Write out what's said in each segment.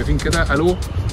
شايفين كده الو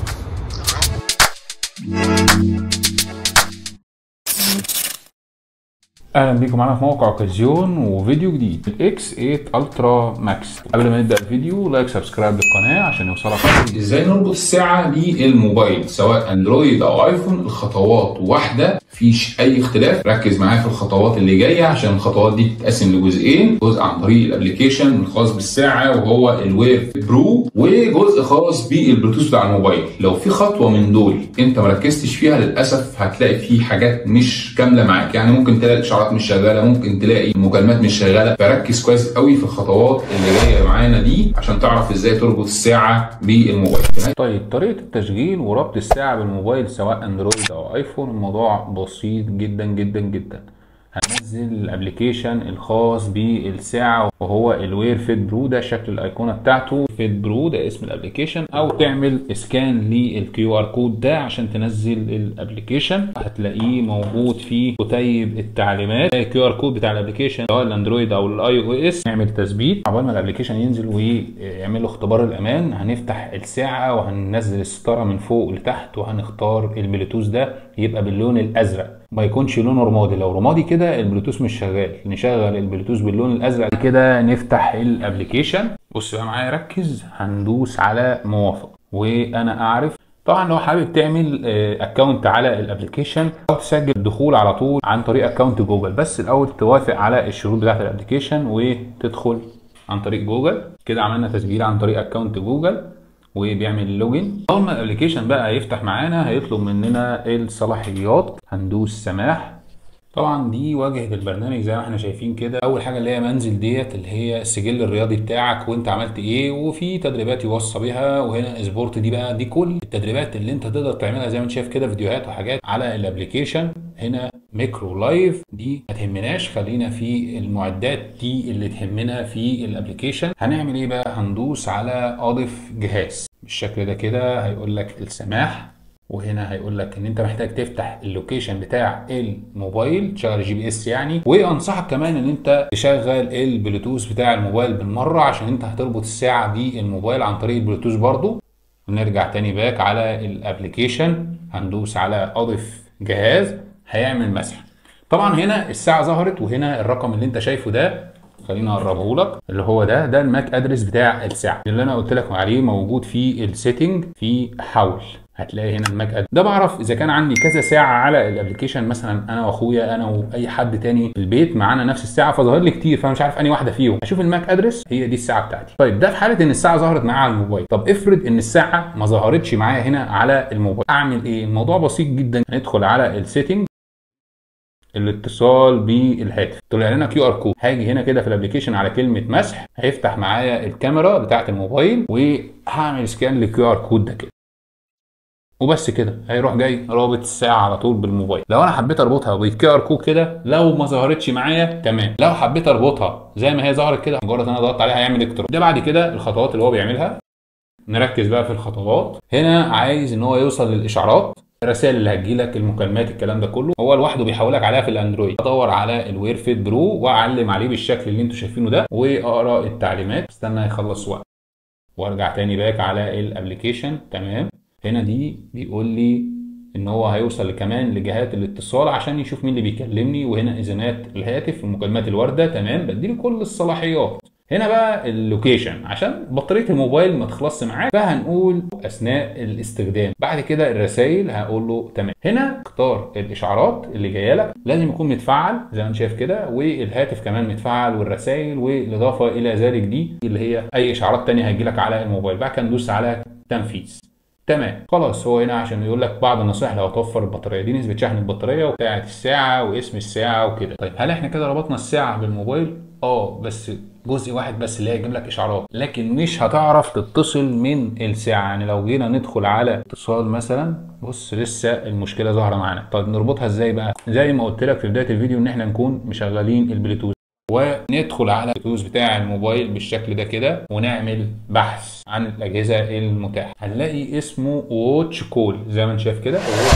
اهلا بيكم معانا في موقع اوكازيون وفيديو جديد الاكس 8 الترا ماكس قبل ما نبدا الفيديو لايك سبسكرايب للقناه عشان يوصلك ازاي نربط الساعه بالموبايل سواء اندرويد او ايفون الخطوات واحده مفيش اي اختلاف ركز معايا في الخطوات اللي جايه عشان الخطوات دي بتتقسم لجزئين جزء عن طريق الابلكيشن الخاص بالساعه وهو الوير برو وجزء خاص بالبلوتوث بتاع الموبايل لو في خطوه من دول انت مركزتش فيها للاسف هتلاقي في حاجات مش كامله معاك يعني ممكن تلاقي الاشعارات مش شغاله ممكن تلاقي المكالمات مش شغاله فركز كويس قوي في الخطوات اللي جايه معانا دي عشان تعرف ازاي تربط الساعه بالموبايل طيب طريقه التشغيل وربط الساعه بالموبايل سواء اندرويد او ايفون الموضوع بسيط جدا جدا جدا هنزل الابلكيشن الخاص بالساعه وهو الوير فيت برو ده شكل الايقونه بتاعته فيت برو ده اسم الابلكيشن او تعمل اسكان للكيو ار كود ده عشان تنزل الابلكيشن هتلاقيه موجود في كتيب التعليمات الكيو ار كود بتاع الابلكيشن سواء الاندرويد او الاي او اس نعمل تثبيت عقبال ما الابلكيشن ينزل ويعمل له اختبار الامان هنفتح الساعه وهننزل الستاره من فوق لتحت وهنختار البلوتوث ده يبقى باللون الازرق ما يكونش لونه رمادي لو رمادي كده البلوتوث مش شغال نشغل البلوتوث باللون الازرق كده نفتح الابلكيشن بص بقى معايا ركز هندوس على موافق وانا اعرف طبعا لو حابب تعمل اكونت على الابلكيشن او تسجل الدخول على طول عن طريق اكونت جوجل بس الاول توافق على الشروط بتاعت الابلكيشن وتدخل عن طريق جوجل كده عملنا تسجيل عن طريق اكونت جوجل وبيعمل لوجن اول ما الابلكيشن بقى يفتح معانا هيطلب مننا الصلاحيات هندوس سماح طبعا دي واجهه البرنامج زي ما احنا شايفين كده اول حاجه اللي هي منزل ديت اللي هي السجل الرياضي بتاعك وانت عملت ايه وفي تدريبات يوصى بيها وهنا سبورت دي بقى دي كل التدريبات اللي انت تقدر تعملها زي ما انت شايف كده فيديوهات وحاجات على الابلكيشن هنا ميكرو لايف دي ما تهمناش خلينا في المعدات دي اللي تهمنا في الابلكيشن هنعمل ايه بقى هندوس على اضف جهاز بالشكل ده كده هيقول لك السماح وهنا هيقول لك ان انت محتاج تفتح اللوكيشن بتاع الموبايل تشغل الجي بي اس يعني وانصحك كمان ان انت تشغل البلوتوث بتاع الموبايل بالمره عشان انت هتربط الساعه بالموبايل عن طريق البلوتوث برضو ونرجع تاني باك على الابلكيشن هندوس على اضف جهاز هيعمل مسح طبعا هنا الساعه ظهرت وهنا الرقم اللي انت شايفه ده خليني اقربه لك اللي هو ده ده الماك ادرس بتاع الساعه اللي انا قلت لك عليه موجود في السيتنج في حول هتلاقي هنا الماك ادرس ده بعرف اذا كان عندي كذا ساعه على الابلكيشن مثلا انا واخويا انا واي حد تاني في البيت معانا نفس الساعه فظهر لي كتير فانا مش عارف انهي واحده فيهم اشوف الماك ادرس هي دي الساعه بتاعتي طيب ده في حاله ان الساعه ظهرت معايا على الموبايل طب افرض ان الساعه ما ظهرتش معايا هنا على الموبايل اعمل ايه الموضوع بسيط جدا ندخل على السيتنج الاتصال بالهاتف طلع لنا كيو ار كود هاجي هنا كده في الابلكيشن على كلمه مسح هيفتح معايا الكاميرا بتاعه الموبايل وهعمل سكان للكيو ار كود ده كده وبس كده هيروح جاي رابط الساعه على طول بالموبايل لو انا حبيت اربطها بالكيو ار كود كده لو ما ظهرتش معايا تمام لو حبيت اربطها زي ما هي ظهرت كده مجرد انا ضغطت عليها هيعمل اكتر ده بعد كده الخطوات اللي هو بيعملها نركز بقى في الخطوات هنا عايز ان هو يوصل للاشعارات الرسائل اللي هتجيلك المكالمات الكلام ده كله هو لوحده بيحولك عليها في الاندرويد ادور على الوير فيت برو واعلم عليه بالشكل اللي انتوا شايفينه ده واقرا التعليمات استنى يخلص وقت وارجع تاني باك على الابلكيشن تمام هنا دي بيقول لي ان هو هيوصل كمان لجهات الاتصال عشان يشوف مين اللي بيكلمني وهنا اذونات الهاتف ومكالمات الورده تمام بديله كل الصلاحيات هنا بقى اللوكيشن عشان بطاريه الموبايل ما تخلصش معاك فهنقول اثناء الاستخدام بعد كده الرسائل هقول له تمام هنا اختار الاشعارات اللي جايه لك لازم يكون متفعل زي ما انت شايف كده والهاتف كمان متفعل والرسائل والاضافه الى ذلك دي اللي هي اي اشعارات ثانيه هتجي لك على الموبايل بعد كده ندوس على تنفيذ تمام خلاص هو هنا عشان يقول لك بعض النصائح لو هتوفر البطاريه دي نسبه شحن البطاريه وبتاعه الساعه واسم الساعه وكده طيب هل احنا كده ربطنا الساعه بالموبايل اه بس جزء واحد بس اللي هيجيب لك اشعارات لكن مش هتعرف تتصل من الساعه يعني لو جينا ندخل على اتصال مثلا بص لسه المشكله ظاهره معانا طيب نربطها ازاي بقى زي ما قلت لك في بدايه الفيديو ان احنا نكون مشغلين البلوتوث وندخل على البلوتوث بتاع الموبايل بالشكل ده كده ونعمل بحث عن الاجهزه المتاحه هنلاقي اسمه واتش كول زي ما انت شايف كده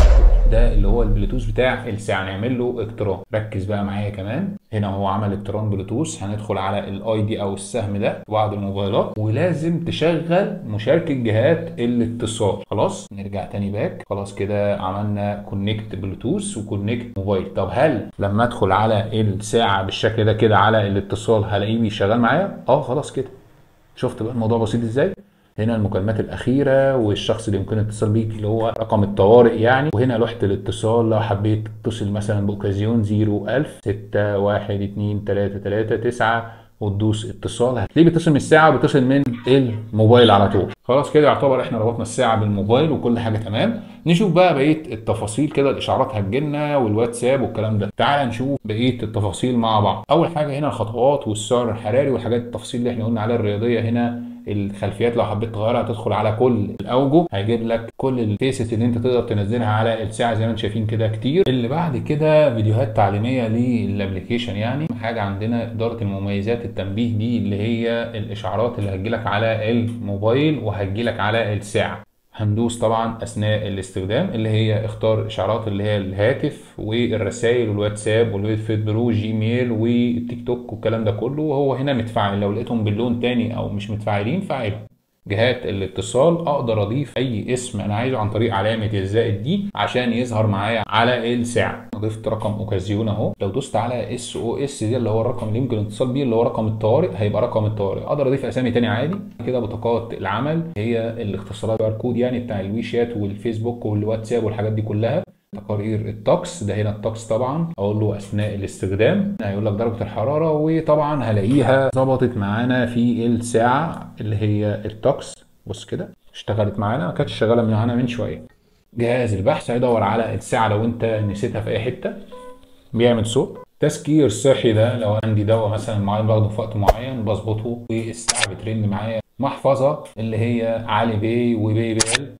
ده اللي هو البلوتوث بتاع الساعه نعمل له اقتران ركز بقى معايا كمان هنا هو عمل اقتران بلوتوث هندخل على الاي دي او السهم ده في بعض الموبايلات ولازم تشغل مشاركه جهات الاتصال خلاص نرجع تاني باك خلاص كده عملنا كونكت بلوتوث وكونكت موبايل طب هل لما ادخل على الساعه بالشكل ده كده على الاتصال هلاقيه بيشغل معايا اه خلاص كده شفت بقى الموضوع بسيط ازاي هنا المكالمات الأخيرة والشخص اللي يمكن الاتصال بيك اللي هو رقم الطوارئ يعني وهنا لوحة الاتصال لو حبيت تتصل مثلا بأوكازيون 01000 6 1 2 3 3 9 وتدوس اتصال هتلاقيه بيتصل من الساعة وبيتصل من الموبايل على طول خلاص كده يعتبر احنا ربطنا الساعة بالموبايل وكل حاجة تمام نشوف بقى بقية التفاصيل كده الإشعارات هتجيلنا والواتساب والكلام ده تعال نشوف بقية التفاصيل مع بعض أول حاجة هنا الخطوات والسعر الحراري والحاجات التفاصيل اللي احنا قلنا عليها الرياضية هنا الخلفيات لو حبيت تغيرها هتدخل على كل الاوجه هيجيب لك كل الفيسز اللي انت تقدر تنزلها على الساعه زي ما انتم شايفين كده كتير اللي بعد كده فيديوهات تعليميه للابلكيشن يعني حاجه عندنا اداره المميزات التنبيه دي اللي هي الاشعارات اللي هتجيلك على الموبايل وهتجيلك على الساعه هندوس طبعا اثناء الاستخدام اللي هي اختار اشعارات اللي هي الهاتف والرسائل والواتساب والفيد برو جيميل والتيك توك والكلام ده كله وهو هنا متفعل لو لقيتهم باللون تاني او مش متفعلين فعلهم جهات الاتصال اقدر اضيف اي اسم انا عايزه عن طريق علامه الزائد دي عشان يظهر معايا على الساعه ضفت رقم اوكازيون اهو لو دوست على اس او اس دي اللي هو الرقم اللي يمكن الاتصال بيه اللي هو رقم الطوارئ هيبقى رقم الطوارئ اقدر اضيف اسامي تاني عادي كده بطاقات العمل هي الاختصارات بار كود يعني بتاع الويشات والفيسبوك والواتساب والحاجات دي كلها تقارير الطقس ده هنا الطقس طبعا اقول له اثناء الاستخدام هيقول لك درجه الحراره وطبعا هلاقيها ظبطت معانا في الساعه اللي هي الطقس بص كده اشتغلت معانا ما كانتش شغاله معانا من شويه جهاز البحث هيدور على الساعه لو انت نسيتها في اي حته بيعمل صوت تسكير صحي ده لو عندي دواء مثلا معين باخده في وقت معين بظبطه والساعه بترن معايا محفظه اللي هي علي باي وباي بال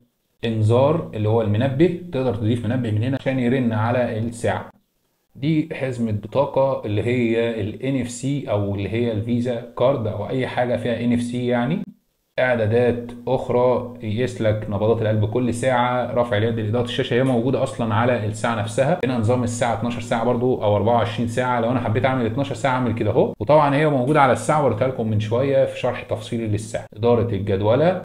انذار اللي هو المنبه تقدر تضيف منبه من هنا عشان يرن على الساعه دي حزمه بطاقه اللي هي ال NFC او اللي هي الفيزا كارد او اي حاجه فيها NFC يعني اعدادات اخرى يقيس لك نبضات القلب كل ساعه رفع اليد لاضاءه الشاشه هي موجوده اصلا على الساعه نفسها هنا نظام الساعه 12 ساعه برضو او 24 ساعه لو انا حبيت اعمل 12 ساعه اعمل كده اهو وطبعا هي موجوده على الساعه وريتها لكم من شويه في شرح تفصيلي للساعه اداره الجدوله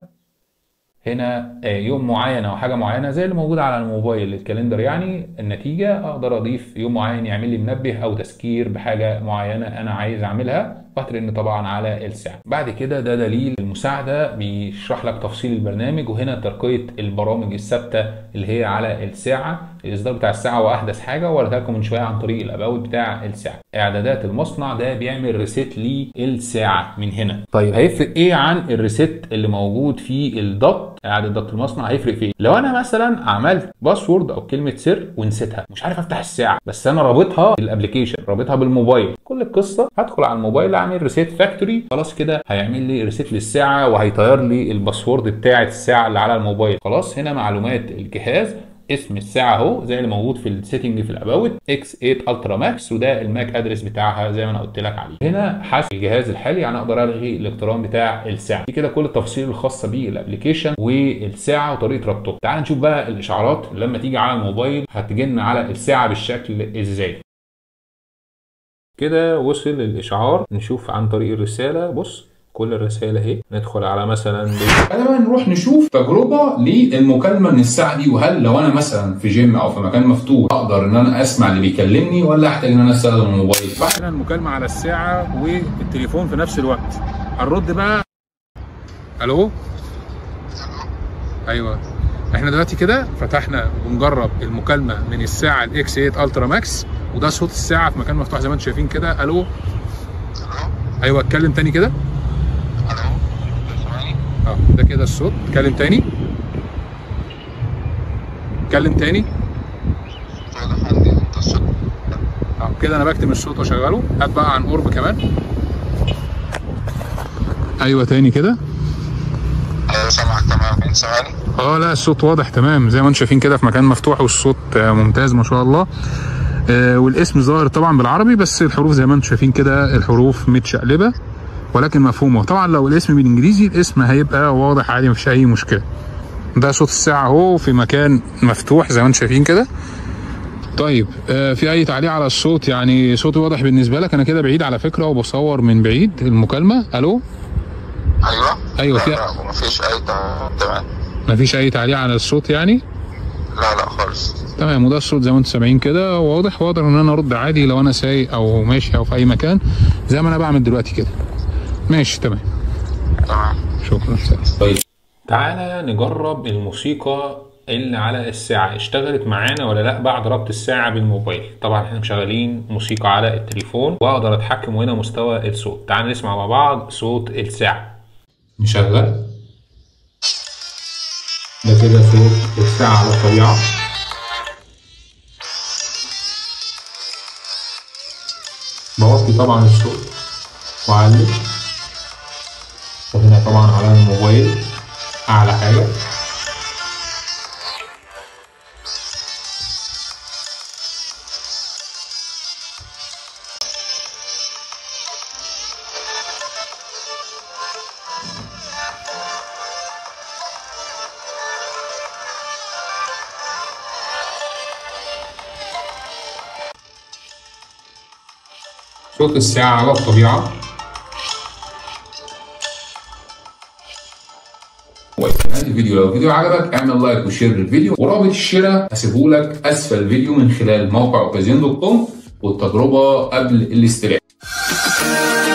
هنا يوم معين او حاجه معينه زي اللي موجوده على الموبايل الكالندر يعني النتيجه اقدر اضيف يوم معين يعمل لي منبه او تذكير بحاجه معينه انا عايز اعملها وهترن طبعا على الساعه بعد كده ده دليل المساعده بيشرح لك تفصيل البرنامج وهنا ترقيه البرامج الثابته اللي هي على الساعه الاصدار بتاع الساعه واحدث حاجه وريتها لكم من شويه عن طريق الاباوت بتاع الساعه اعدادات المصنع ده بيعمل ريسيت للساعه من هنا طيب هيفرق ايه عن الريسيت اللي موجود في الضغط اعاده ضغط المصنع هيفرق في ايه لو انا مثلا عملت باسورد او كلمه سر ونسيتها مش عارف افتح الساعه بس انا رابطها بالابلكيشن رابطها بالموبايل كل القصه هدخل على الموبايل اعمل ريسيت فاكتوري خلاص كده هيعمل لي ريسيت للساعه وهيطير لي الباسورد بتاعه الساعه اللي على الموبايل خلاص هنا معلومات الجهاز اسم الساعه اهو زي اللي موجود في السيتنج في الاباوت اكس 8 الترا ماكس وده الماك ادرس بتاعها زي ما انا قلت لك عليه هنا حسب الجهاز الحالي يعني اقدر الغي الاقتران بتاع الساعه دي كده كل التفاصيل الخاصه بالابلكيشن والساعه وطريقه ربطه تعال نشوف بقى الاشعارات لما تيجي على الموبايل هتجي لنا على الساعه بالشكل ازاي كده وصل الاشعار نشوف عن طريق الرساله بص كل الرسائل اهي ندخل على مثلا خلينا بقى نروح نشوف تجربه للمكالمه من الساعه دي وهل لو انا مثلا في جيم او في مكان مفتوح اقدر ان انا اسمع اللي بيكلمني ولا احتاج ان انا استخدم الموبايل بعد المكالمه على الساعه والتليفون في نفس الوقت هنرد بقى الو ايوه احنا دلوقتي كده فتحنا ونجرب المكالمه من الساعه الاكس 8 الترا ماكس وده صوت الساعه في مكان مفتوح زي ما انتم شايفين كده الو ايوه اتكلم تاني كده اه ده كده الصوت اتكلم تاني اتكلم تاني اه كده انا بكتم الصوت واشغله هات بقى عن قرب كمان ايوه تاني كده ايوه سامعك تمام انت سامعني اه لا الصوت واضح تمام زي ما انتم شايفين كده في مكان مفتوح والصوت آه، ممتاز ما شاء الله آه، والاسم ظاهر طبعا بالعربي بس الحروف زي ما انتم شايفين كده الحروف متشقلبه ولكن مفهومه طبعا لو الاسم بالانجليزي الاسم هيبقى واضح عادي مفيش اي مشكله ده صوت الساعه اهو في مكان مفتوح زي ما انتم شايفين كده طيب آه في اي تعليق على الصوت يعني صوتي واضح بالنسبه لك انا كده بعيد على فكره وبصور من بعيد المكالمه الو ايوه أيوة، لا في- لا مفيش اي ت- تمام مفيش اي تعليق على الصوت يعني لا لا خالص تمام وده الصوت زي ما انتم سامعين كده واضح واقدر ان انا ارد عادي لو انا سايق او ماشي او في اي مكان زي ما انا بعمل دلوقتي كده ماشي تمام تمام شكرا طيب تعالى نجرب الموسيقى اللي على الساعة اشتغلت معانا ولا لا بعد ربط الساعة بالموبايل طبعا احنا مشغلين موسيقى على التليفون واقدر اتحكم هنا مستوى الصوت تعال نسمع مع بعض صوت الساعة نشغل ده كده صوت الساعة على الطبيعة بوطي طبعا الصوت وأعلي وهنا طبعا على الموبايل أعلى حاجة صوت الساعة على الطبيعة هذا الفيديو لو الفيديو عجبك اعمل لايك وشير للفيديو ورابط الشراء هسيبهولك اسفل الفيديو من خلال موقع اوكازيون دوت كوم والتجربة قبل الاستلام